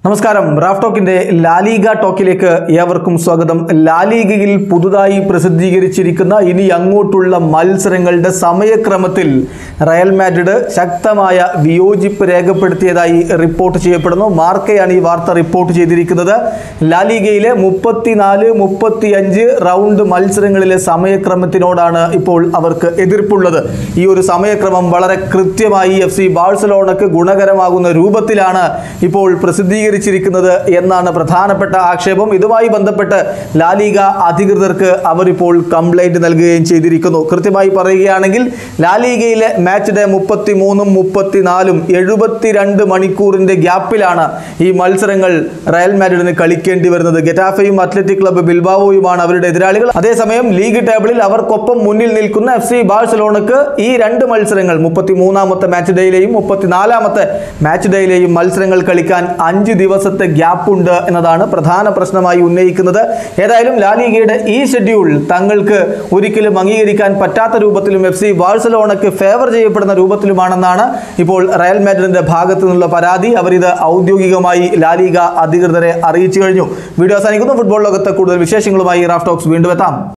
നമസ്കാരം Raf ടോക്കിന്റെ La Liga ടോക്കിലേക്ക് ഏവർക്കും സ്വാഗതം ലാലീഗയിൽ പുതുതായി പ്രസിദ്ധീകരിച്ചിരിക്കുന്ന ഇനി അങ്ങോട്ടുള്ള മത്സരങ്ങളുടെ സമയക്രമത്തിൽ റയൽ മാഡ്രിഡ് ശക്തമായ വിയോജിപ്പ് രേഖപ്പെടുത്തിയതായി റിപ്പോർട്ട് ചെയ്യപ്പെടുന്നു മാർക്കയാണ് ഈ വാർത്ത റിപ്പോർട്ട് ചെയ്തിരിക്കുന്നത് ലാലീഗയിലെ മുപ്പത്തിനാല് മുപ്പത്തിയഞ്ച് റൗണ്ട് മത്സരങ്ങളിലെ സമയക്രമത്തിനോടാണ് ഇപ്പോൾ അവർക്ക് എതിർപ്പുള്ളത് ഈ ഒരു സമയക്രമം വളരെ കൃത്യമായി എഫ് സി ബാഴ്സലോണക്ക് ഗുണകരമാകുന്ന രൂപത്തിലാണ് ഇപ്പോൾ പ്രസിദ്ധീകരിച്ചിരിക്കുന്നത് എന്നാണ് പ്രധാനപ്പെട്ട ആക്ഷേപം ഇതുമായി ബന്ധപ്പെട്ട് ലാലിക അധികൃതർക്ക് അവരിപ്പോൾ കംപ്ലൈന്റ് നൽകുകയും ചെയ്തിരിക്കുന്നു കൃത്യമായി പറയുകയാണെങ്കിൽ ലാലിഗയിലെ മാച്ച് ഡേ മുപ്പത്തി മൂന്നും മുപ്പത്തിനാലും എഴുപത്തിരണ്ട് മണിക്കൂറിന്റെ ഗ്യാപ്പിലാണ് ഈ മത്സരങ്ങൾ റയൽ മാഡ്രിഡിന് കളിക്കേണ്ടി വരുന്നത് ഗെറ്റാഫയും അത്ലറ്റിക് ക്ലബ്ബ് ബിൽബാവോയുമാണ് അവരുടെ എതിരാളികൾ അതേസമയം ലീഗ് ടേബിളിൽ അവർക്കൊപ്പം മുന്നിൽ നിൽക്കുന്ന എഫ് സി ബാഴ്സലോണക്ക് ഈ രണ്ട് മത്സരങ്ങൾ മുപ്പത്തി മൂന്നാമത്തെ മാച്ച് ഡേയിലെയും മുപ്പത്തിനാലാമത്തെ മാച്ച് ഡേയിലെയും മത്സരങ്ങൾ കളിക്കാൻ അഞ്ച് ദിവസത്തെ ഗ്യാപ്പ് ഉണ്ട് എന്നതാണ് പ്രധാന പ്രശ്നമായി ഉന്നയിക്കുന്നത് ഏതായാലും ലാലിഗയുടെ ഈ ഷെഡ്യൂൾ തങ്ങൾക്ക് ഒരിക്കലും അംഗീകരിക്കാൻ പറ്റാത്ത രൂപത്തിലും എഫ് സി ബാഴ്സലോണയ്ക്ക് ഫേവർ ചെയ്യപ്പെടുന്ന രൂപത്തിലുമാണെന്നാണ് ഇപ്പോൾ റയൽ മാഡ്രിഡിന്റെ ഭാഗത്തു നിന്നുള്ള പരാതി അവരിത് ഔദ്യോഗികമായി ലാലിഗ അധികൃതരെ അറിയിച്ചു കഴിഞ്ഞു വീഡിയോ അവസാനിക്കുന്നു ഫുട്ബോൾ ലോകത്ത് കൂടുതൽ വിശേഷങ്ങളുമായി റാഫ് ടോക്സ് വീണ്ടും എത്താം